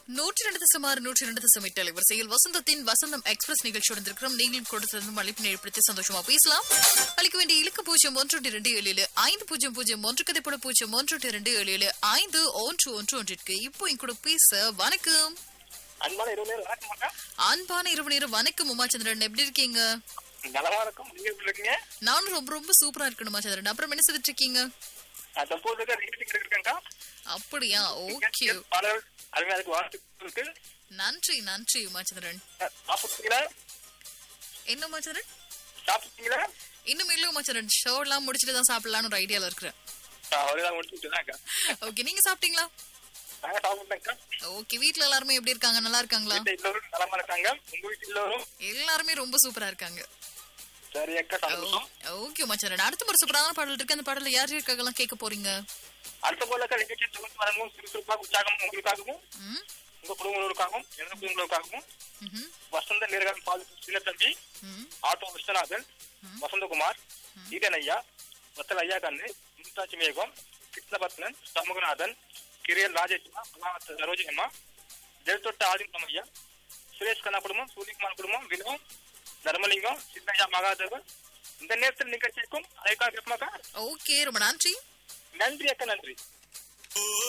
நூற்றி ரெண்டு சுமார் நூற்றி ரெண்டு தசம் எட்டு அலைவரிசையில் வசந்தத்தின் வசந்தம் எக்ஸ்பிரஸ் நிகழ்ச்சியுடன் இருக்கிறோம் நீங்களும் கொடுத்திருந்தும் அழைப்பினை ஏற்படுத்தி சந்தோஷமா பேசலாம் அளிக்க வேண்டிய இலக்கு பூஜ்ஜியம் ஒன்று இரண்டு ஏழு ஏழு ஐந்து பூஜ்ஜியம் பூஜ்ஜியம் ஒன்று கதைப்பட பூஜ்ஜியம் ஒன்று இரண்டு ஏழு ஏழு ஐந்து ஒன்று ஒன்று ஒன்றிற்கு இப்போ என் கூட பேச வணக்கம் அன்பான இரவு நேரம் வணக்கம் அக்கா அன்பான இரவு நேரம் வணக்கம் உமாச்சந்திரன் எப்படி இருக்கீங்க நலமா இருக்கும் நீங்க எப்படி இருக்கீங்க நானும் ரொம்ப ரொம்ப சூப்பரா இருக்கணும் உமாச்சந்திரன் அப்புறம் என்ன செய்துட்டு இருக்கீங்க நான் தற்போது நிகழ்ச்சி இருக்கேன்க்கா அப்படியா ஓகே பாடல் அருமையா இருக்கு வாழ்த்து இருக்கு நன்றி நன்றி உமாச்சந்திரன் சாப்பிட்டீங்களா என்ன உமாச்சந்திரன் சாப்பிட்டீங்களா இன்னும் இல்ல உமாச்சந்திரன் ஷோ எல்லாம் முடிச்சுட்டு தான் சாப்பிடலாம்னு ஒரு ஐடியால இருக்கிறேன் அவ்வளவுதான் முடிச்சுட்டு அக்கா ஓகே நீங்க சாப்பிட்டீங்களா நாங்க சாப்பிட்டேன்க்கா ஓகே வீட்ல எல்லாருமே எப்படி இருக்காங்க நல்லா இருக்காங்களா வீட்டுல எல்லோரும் நலமா இருக்காங்க உங்க வீட்டு எல்லோரும் எல்லாருமே ரொம்ப சூப்பரா இருக்காங்க சரி அக்கா சந்தோஷம் ஓகே மச்சான் அடுத்த ஒரு சூப்பரான பாடல் இருக்கு அந்த பாடல்ல யார் இருக்காங்கலாம் கேட்க போறீங்க அடுத்த போல அக்கா நிகழ்ச்சி தொகுத்து வழங்கும் சுறுசுறுப்பாக உற்சாகம் உங்களுக்காகவும் ம் உங்க குடும்பங்களுக்காகவும் எனது குடும்பங்களுக்காகவும் ம்ஹும், வசந்த நேர்காணல் பால் சின்னத்தம்பி ம் ஆட்டோ விஸ்வநாதன் வசந்தகுமார் ஈடன் ஐயா வத்தல் ஐயா கண்ணு மும்தாஜ் மேகம் கிருஷ்ணபத்னன் சண்முகநாதன் கிரியல் ராஜேஷ்மா கலாவத் சரோஜினியம்மா ஜெயத்தொட்ட ஆதித்தம் ஐயா சுரேஷ் கண்ணா குடும்பம் சூரியகுமார் குடும்பம் வினோம் தர்மலிங்கம் சித்தையா மகாதேவன் இந்த நேரத்தில் நிகழ்ச்சிக்கும் அழைக்காக இருக்குமாக்கா ஓகே ரொம்ப நன்றி நன்றி அக்கா நன்றி